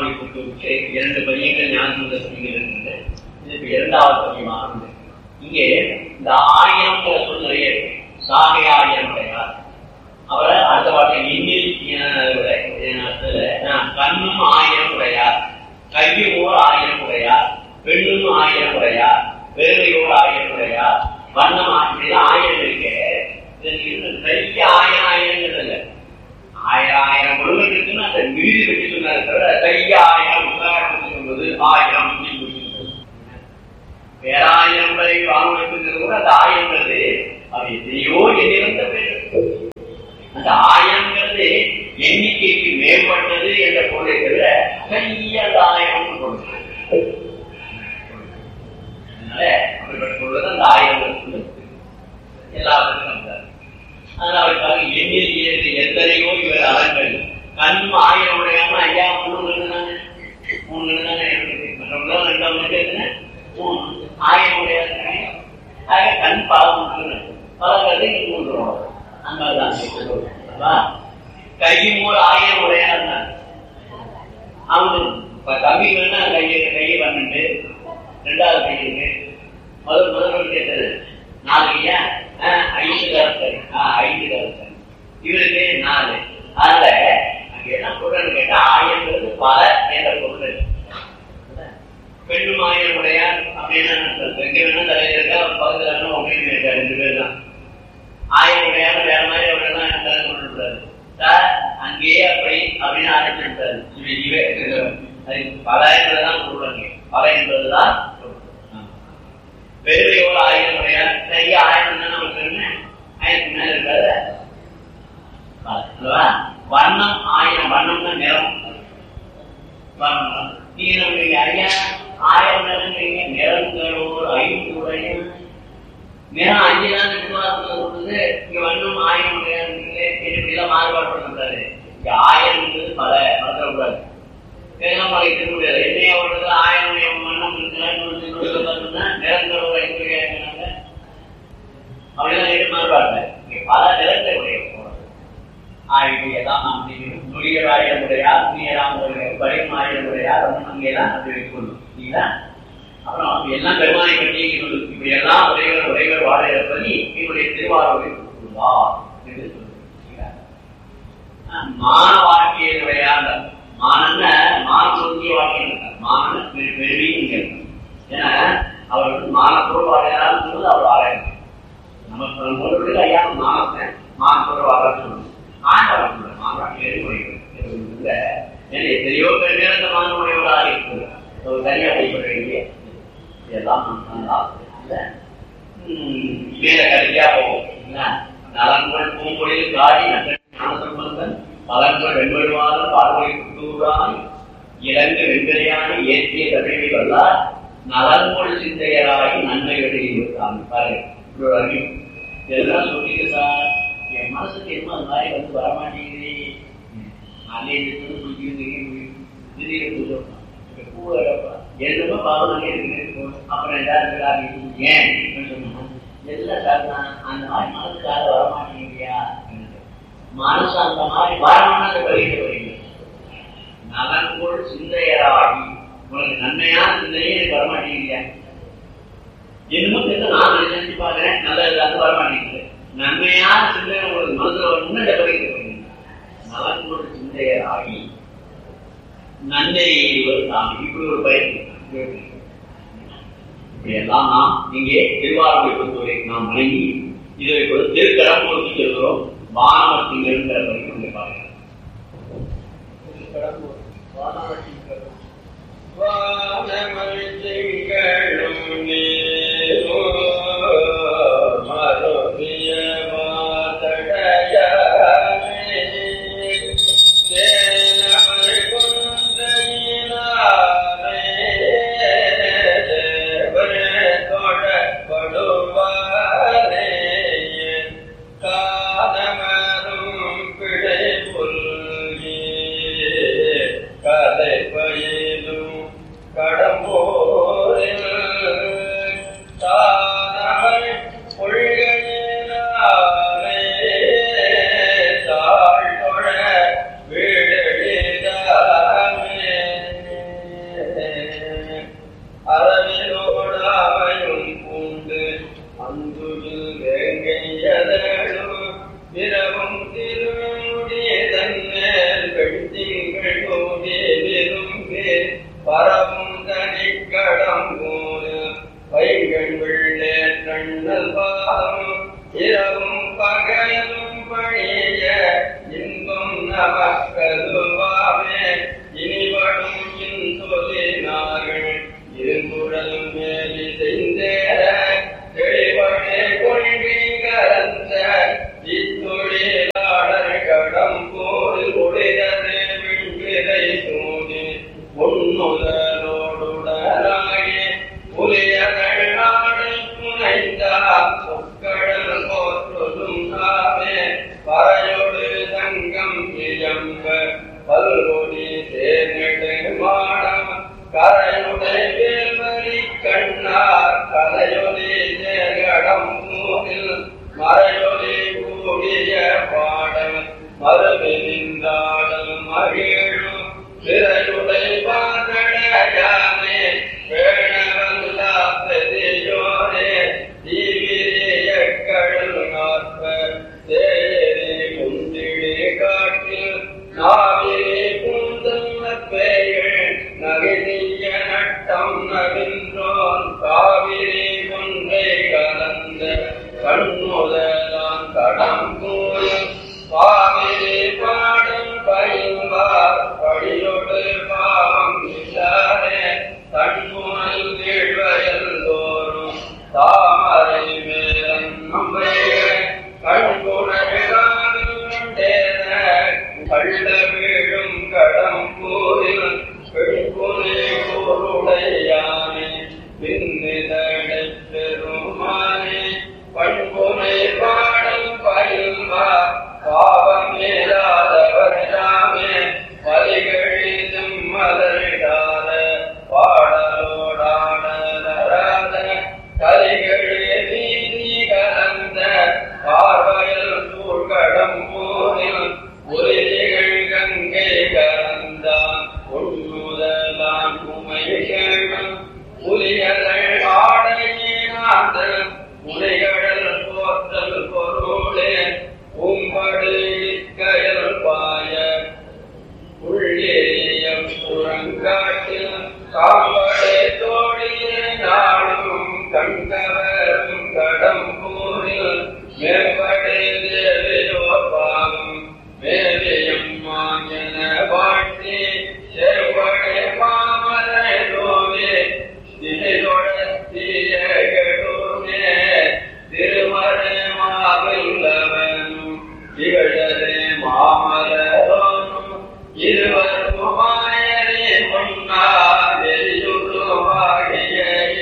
திருவாரூரை புத்தூருக்கு இரண்டு பதியங்கள் ஞானசுந்த சுவாமிகள் இருந்தது இது இப்ப இரண்டாவது பதியமாக இருந்தது இங்கே இந்த ஆயிரம் சொல் நிறைய இருக்கு. சாகை ஆயிரம் உடையார் அவரை அடுத்த வார்த்தை எண்ணில் கண்ணும் ஆயிரம் உடையார் கையும் ஓர் ஆயிரம் உடையார் பெண்ணும் ஆயிரம் உடையார் பெருமையோர் ஆயிரம் உடையார் வண்ணம் ஆயிரம் ஆயிரம் இருக்கு இதுல இருந்து பெரிய ஆயிரம் ஆயிரங்கிறது இல்லை ஆயிரம் ஆயிரம் குடும்பம் இருக்குன்னு அந்த மீதி பற்றி சொன்னாரு தவிர கைய ஆயிரம் உதாரணம் சொல்வது ஆயிரம் அப்படின்னு சொல்லியிருந்தது. பேராயிரம் வரை வாங்குவதற்கு கூட அந்த ஆயிரங்கிறது அது எதையோ எண்ணிருந்த பேர் அந்த ஆயிரங்கிறது எண்ணிக்கைக்கு மேம்பட்டது என்ற பொருளை தவிர கைய அந்த ஆயிரம் கொடுக்கிறது அதனால அப்படிப்பட்ட பொருள் அந்த ஆயிரம் எல்லாத்துக்கும் வந்தார் அதனால அவருக்காக எண்ணில் ஏது எத்தனையோ இவர் அறங்கள் கண்ணும் ஆயிரம் உடையாம ஐயா மூணு கண்ணு தானே மூணு கண்ணு தானே இருக்குது மற்றவங்க ரெண்டாவது கேட்டுங்க மூணு ஆயிரம் உடையாது ஆக கண் பாவம் பல கதை மூன்று அந்த மாதிரிதான் கையும் ஒரு ஆயிரம் உடையாது அவனு இப்ப தம்பி வேணா கையை கையை பன்னெண்டு ரெண்டாவது கை இருக்கு முதல் முதல் கேட்டது நாலு ஐயா ஐந்து கருத்தர் ஐந்து கருத்தர் இவருக்கு நாலு அதனால அங்க என்ன சொல்றேன்னு கேட்டா ஆயிரங்கிறது பல என்ற பொருள் இருக்கு. பெண்ணும் ஆயிரம் உடையார் அப்படின்னு எங்க வேணா தலையில இருக்கா பக்கத்துல இருக்கா அப்படின்னு இருக்கா ரெண்டு பேர் தான் ஆயிரம் உடையார் வேற மாதிரி அவரெல்லாம் இருந்தாலும் சொல்லக்கூடாது சார் அங்கேயே அப்படி அப்படின்னு ஆரம்பிச்சுட்டாரு இவே அது பல என்பதுதான் சொல்றாங்க பல என்பதுதான் பெருமையோடு ஆயிரம் உடையார் சரியா ஆயிரம் தான் நமக்கு என்ன ஆயிரத்துக்கு மேல இருக்காது அல்லவா? வண்ணம் ஆயிரம் வண்ணம்னா நிறம் வண்ணம் நீங்க நம்மளுக்கு ஐயா ஆயிரம் நிறங்கிறீங்க நிறங்களோர் ஐந்துடைய நிறம் அஞ்சு தான் விசுவாசத்துல சொல்றது இங்க வண்ணம் ஆயிரம் உடையாருங்களே இப்படிலாம் மாறுபாடு பண்ணுறாரு இங்க ஆயிரம்ன்றது பல மறந்துடக்கூடாது தேங்காமலை திருவிழா என்னைய அவர்கள் ஆயிரம் வண்ணம் இருக்கிறாங்க நிறங்களோர் ஐந்துடைய அப்படிலாம் நேற்று மாறுபாடு இங்க பல நிறங்களை உடைய ஆகியதான் நாம் செய்யணும் நுழியர் ஆயிரம் உடையார் துணியராம் உடையார் பயம் ஆயிரம் உடையார் அங்கேதான் அப்படி வைக்கணும் இல்லைங்களா அப்புறம் அப்படி எல்லாம் பெருமானை பற்றி சொல்லு இப்படி எல்லாம் உடையவர் உடையவர் வாழ இருப்பதி என்னுடைய திருவாரூரை கொடுத்துள்ளார் என்று சொல்லுங்க மான வாழ்க்கையினுடைய அந்த மானன்ன மான சொல்லிய வாழ்க்கை மான பெருமையும் ஏன்னா அவர் வந்து மானத்தோடு வாழையான்னு சொல்லுவது அவர் வாழையணும் நம்ம சொல்றது ஐயா மானத்தை மானத்தோடு வாழ சொல்லணும் ஆண்டவர் சொல்ல மானம் ஏற்படுகிறது எத்தனையோ பேர் நேரத்த மானமுடையவராக இருக்குது ஒரு தனியா வழிபட வேண்டிய இதெல்லாம் மேல கடைசியா போவோம் நலன்கள் பூம்பொழில் காடி ஞானசம்பந்தன் பலன்கள் வெண்படுவாரும் பார்வை குட்டூரான் இறங்கு வெண்கலையானி ஏற்றிய தமிழை வல்லார் நலன்கொள் சிந்தையராகி நன்மை வெளியிடுவாங்க பாருங்க இப்படி ஒரு அறிவு இதெல்லாம் சொல்லிட்டு சார் என் மனசுக்கு என்ன அது மாதிரி வந்து வரமாட்டேங்குது அதே குளிக்கிறது திடீர்னு பூஜை பூ என்னமோ பாவம் இருக்கு அப்புறம் எல்லாரும் ஏன் சொன்னோம் எல்லாம் சார் தான் அந்த மாதிரி மனசுக்காக வரமாட்டேங்கிறியா மனசு அந்த மாதிரி வரணும்னா அந்த வழியில வரீங்க நலன்கொள் சிந்தையராகி உனக்கு நன்மையான சிந்தனையே எனக்கு வரமாட்டேங்கிறியா என்னமோ தெரியல நான் நினைச்சு பாக்குறேன் நல்லது அது வரமாட்டேங்குது நன்மையான சிந்தனை உங்களுக்கு மனசுல வரணும்னு இந்த வழியில வரீங்க நலன்கொள் சிந்தையராகி நன்மை சாமி இப்படி ஒரு பயிற்சி இப்படியெல்லாம் நாம் இங்கே திருவாரூரை பொறுத்தவரை நாம் வணங்கி இதை இப்பொழுது திருக்கரம் கொடுத்து செல்கிறோம் வானவத்திங்கிற வரைக்கும் இங்கே பாருங்க வானமல் திங்களும் நீரோ மருவிய மாதடையாமே தேனமல் குந்தையினாரே தேவரே தொடப்படுவாரே காதமரும் பிழை புல்கி கதை பயிலும் கடம்போரில் தானமல் கொள்கையினாலே தாழ்தொழ வீடெழிதாமே விரவும் திருமுடி தன்னேல் வெட்டிங்கள் கோடி விரும்பி பரவும் தனிக்கடம் போல வைகள் வெள்ளே கண்ணல் பாதம் இரவும் பகலும் பணிய இன்பம் நமக்கதுவாமே இனிவடும் இன்சொலினார்கள் இருங்குடல் மேலி செய்தேர தெளிவனே கொள்கிங்கரந்த இத்தொழிலாளர் கடம் போல் உடையதே விண்விதை சூடி உன்னுதலோடுடனாகி புலியகள் நாடு புனைந்தார் சொற்கடல் போற்றொடும் நாமே பறையொடு சங்கம் இயம்ப பல்கொடி சேர்நெடு மாடம் கரையுடை வேல்வரி கண்ணார் கலையொலி சேகடம் மூரில் மறையொலி கூடிய பாடல் மறுபிரிந்தாடல் மகிழும் திரையுடை பாதடையாமே வேணவல்லா பெரியோரே தீவிரிய கடல் நாற்ப தேயரே குந்திடே காட்டில் நாவிலே பூந்தல்ல பெயர் நகினிய நட்டம் நகின்றோன் காவிரி கொன்றை கலந்த கண்ணுதலான் கடம் கூறும் பாவிலே பாடும் பயில்வார் படியொடு பாவம் இல்லாதே தன்முனல் வீழ்வயல் தோறும் தாமரை மேலன் நம்பைகள் கண்குணேன கள்ள வீழும் கடம் கூறில் பெண்குனே கூருடையானே பின்னிதழை பெருமானே பண்புனை பாடல் பயில்வா பாவமேலாதவர் யாமே வலிகளிலும் மலரிடாத பாடலோடாடலராத கலிகளே நீதி கலந்த பார்வையில் சூழ்கடம் போரில் ஒலிகள் கங்கை கலந்தான் உண்ணுதலான் உமைகள் புலிகள் ஆடையினாந்தல் உலைகள் போத்தல் பொருளே உம்படு கயல் பாய உள்ளேய புறங்காட்டில் காவடை தோழிய நாடும் கண்டவரும் கடம்பூரில் மேம்படை தேவையோ பாகம் மேலியம் மாஞ்சன வாழ்த்தி செவ்வடை மாமலை நோவே திசைதொடர்த்திய கெடுமே திருமறை மாவில்லவனும் திகழரே மாமலரோனும் இருவர் குமாரே பொன்னாரியுருவாகிய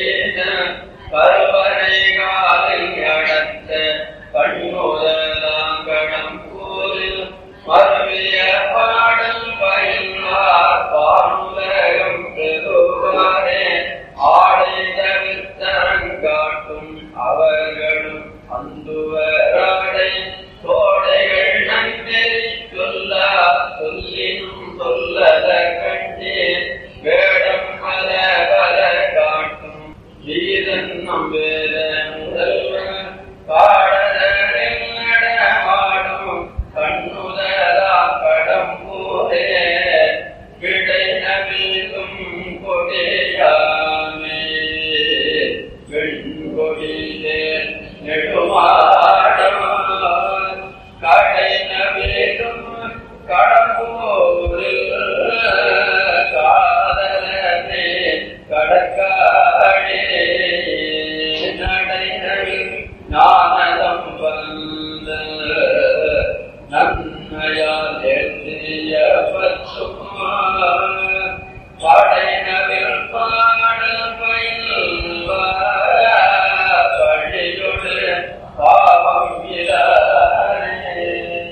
பரவரை காலில் அடத்த கண்ணுதலாங்கடம் கூறில் மரபிய பாடல் பயில்வார் பானுலகம் பெறுவாரே ஆடை தவிர்த்தரங்காட்டும் அவர்களும் அந்துவராடை தோடைகள் நன்றி சொல்ல சொல்லினும் சொல்லல கண்டே வேடம் பல பல காட்டும் வீரன் நம்பேத முதல்வன் பாடலில் நடமாடும் கண்ணுதலா கடம்பூரே விடை நபிக்கும் கொடியாமே வெண்கொடியிலே நெடுமாடம் கடை நபிக்கும் கடம்பூரில் காதலனே கடற்காடே நடைகளில் ஞானதம் வந்த நன்மையால் எழுதிய பச்சுமா படைனவில் பாடல் பயில்வார் பழியொடு பாவம் இலாரே.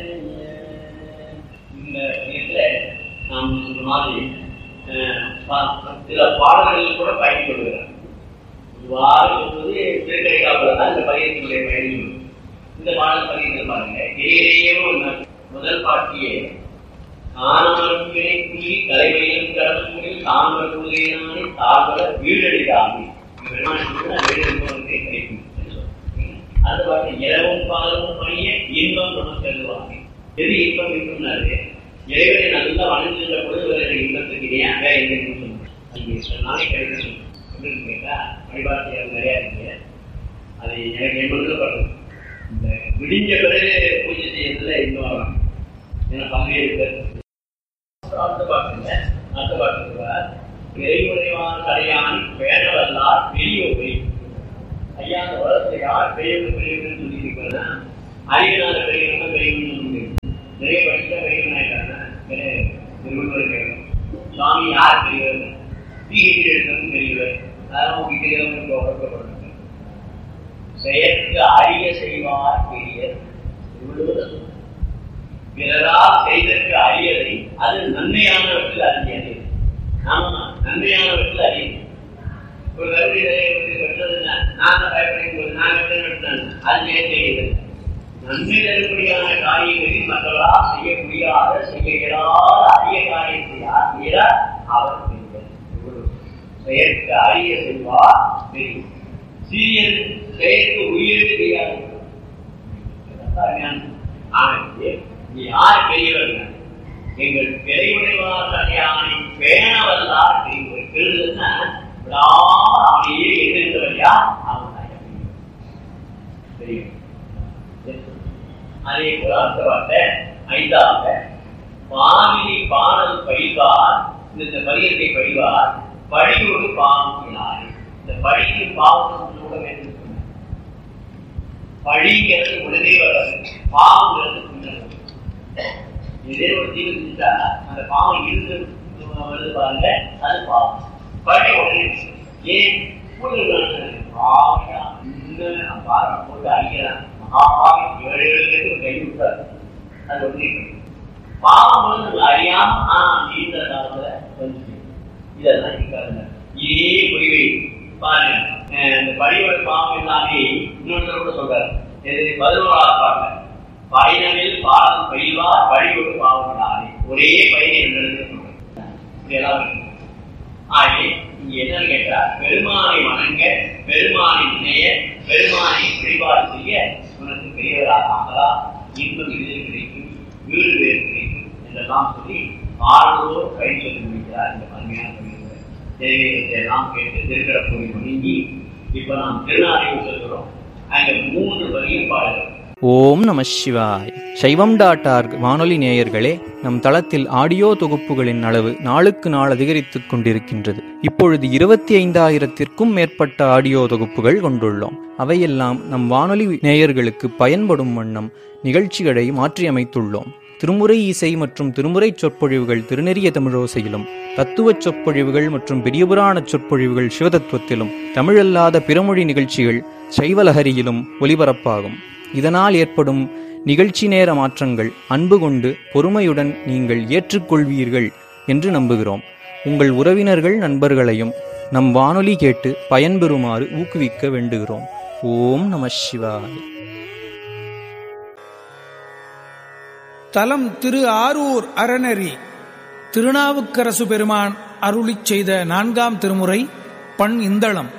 இந்த இடத்துல நாம் சொன்ன மாதிரி அஹ், பா- சில பாடல்களில் கூட பயன்படுகிறார் இவ்வாறு சொல்வது திருக்கடைக்காப்புல தான் இந்த பயிற்சியுடைய பயணம் இந்த பாடல் பதிவு பாருங்க ஏழையே ஒன்று முதல் பாட்டியே ஆனவரும் கிளை தலைமையிலும் கடற்கூடில் தாங்கள் கொள்கையினாலே தாழ்வர வீடடிதாமே வீடு என்பவனுக்கு கிடைக்கும் என்று சொல்றாங்க. அது பாட்டு இரவும் பாலமும் பணிய இன்பம் நமக்கு செல்வாங்க எது இன்பம் இருக்கும்னாரு இறைவனை நல்லா வணங்குகின்ற பொழுது வருகிற இன்பத்துக்கு இணையாக வேற எந்த இன்பம் சொல்லுங்க நாளைக்கு கிடைக்கும் அப்படின்னு கேட்டா வழிபாட்டு நிறையா இருக்கு அது எனக்கு என்பது படுது இந்த விடிஞ்ச பிறகு பூஜை செய்யறதுல இன்னும் வரும் ஏன்னா பங்கேற்க அடுத்த பாட்டுங்க அடுத்த பாட்டு இறைமுறைவான் கடையான் பேணவல்லார் பெரிய பெரிய ஐயா அந்த உலகத்துல யார் பெரியவங்க பெரியவங்கன்னு சொல்லியிருக்கிறதா அறிவினால பெரியவங்க பெரியவங்கன்னு சொல்ல முடியும் நிறைய படிச்சுட்டா பெரியவங்க ஆயிட்டாங்க நிறைய திருவள்ளுவர் கேட்கணும் சுவாமி யார் பெரியவர் பிஹெச்டி எடுத்தவங்க பெரியவர் அதெல்லாம் உங்களுக்கு உடற்கப்படுறாங்க செயற்கு அறிய செய்வார் பெரியர் திருவள்ளுவர் பிறரால் செய்தற்கு அறியதை அது நன்மையானவற்றில் அறியது ஆமா நன்மையானவற்றில் அறியுது ஒரு கருவியை வெட்டது நான் பயப்படும் போது நான் வெட்டேன் அது ஏன் தெரியுது நன்மை தரும்படியான காரியங்களில் மற்றவரா செய்ய முடியாத செய்ய இயலாத அரிய காரியத்தை யார் செய்கிறார் அவர் செயற்கு அரிய செய்வார் தெரியும் சிறியது செயற்கு உயிருக்கு தெரியாது ஆனது நீ யார் பெரியவர்கள் எங்கள் பெரியவர்களால் தனியானை பேணவல்லார் பெரியவர் பெறுதுன்னா அவனையே எதிர்ந்தவரையா அவன் தெரியும் அதே போல அடுத்த வார்த்தை ஐந்தாவது பாவினி பாடல் பயில்வார் இந்த பதியத்தை பயில்வார் பழியோடு பாவம் இந்த பழிக்கு பாவம் கூட வேண்டும் பழிங்கிறது உடனே வராது பாவங்கிறது முன்னாடி இதே ஒரு ஜீவன் செஞ்சா அந்த பாவம் இருந்து வருது பாருங்க அது பாவம் பழி உடனே ஏன் போட்டு அடிக்கிறான் ஏழு ஏழு கை விட்டாரு அது ஒன்றே பாவம் வந்து நம்ம அறியாம ஆனா நீண்ட காலத்துல வந்து இதெல்லாம் இருக்காதுங்க இதே முடிவை பாருங்க இந்த பழியோட பாவம் எல்லாமே இன்னொருத்தர் கூட சொல்றாரு இது பதினோராவது பாருங்க பயணமில் பாடம் பயில்வார் வழியோடு பாவம் இல்லாதே ஒரே பயனை என்று சொல்றேன் இப்படியெல்லாம் இருக்கு ஆகவே இங்க என்னன்னு கேட்டா பெருமானை வணங்க பெருமானை நினைய பெருமானை வழிபாடு செய்ய உனக்கு பெரியவராக ஆகலாம் இன்பம் எளிதில் கிடைக்கும் வீடு வேறு கிடைக்கும் என்றெல்லாம் சொல்லி ஆறுதோர் கை சொல்லி முடிக்கிறார் இந்த பன்மையான பணிகள் தேவையத்தை எல்லாம் கேட்டு திருக்கிறப்போய் வணங்கி இப்ப நாம் திருநாளையும் சொல்கிறோம் அங்க மூன்று வரியும் பாடுகிறோம் ஓம் நம சிவாய் சைவம் டாட் ஆர்க் வானொலி நேயர்களே நம் தளத்தில் ஆடியோ தொகுப்புகளின் அளவு நாளுக்கு நாள் அதிகரித்துக் கொண்டிருக்கின்றது இப்பொழுது இருபத்தி ஐந்தாயிரத்திற்கும் மேற்பட்ட ஆடியோ தொகுப்புகள் கொண்டுள்ளோம் அவையெல்லாம் நம் வானொலி நேயர்களுக்கு பயன்படும் வண்ணம் நிகழ்ச்சிகளை மாற்றியமைத்துள்ளோம் திருமுறை இசை மற்றும் திருமுறை சொற்பொழிவுகள் திருநெறிய தமிழோசையிலும் தத்துவச் சொற்பொழிவுகள் மற்றும் பெரியபுராண சொற்பொழிவுகள் சிவதத்துவத்திலும் தமிழல்லாத பிறமொழி நிகழ்ச்சிகள் சைவலஹரியிலும் ஒலிபரப்பாகும் இதனால் ஏற்படும் நிகழ்ச்சி நேர மாற்றங்கள் அன்பு கொண்டு பொறுமையுடன் நீங்கள் ஏற்றுக்கொள்வீர்கள் என்று நம்புகிறோம் உங்கள் உறவினர்கள் நண்பர்களையும் நம் வானொலி கேட்டு பயன்பெறுமாறு ஊக்குவிக்க வேண்டுகிறோம் ஓம் நம சிவாய தலம் திரு ஆரூர் அறநெறி திருநாவுக்கரசு பெருமான் அருளிச் செய்த நான்காம் திருமுறை பண் இந்தளம்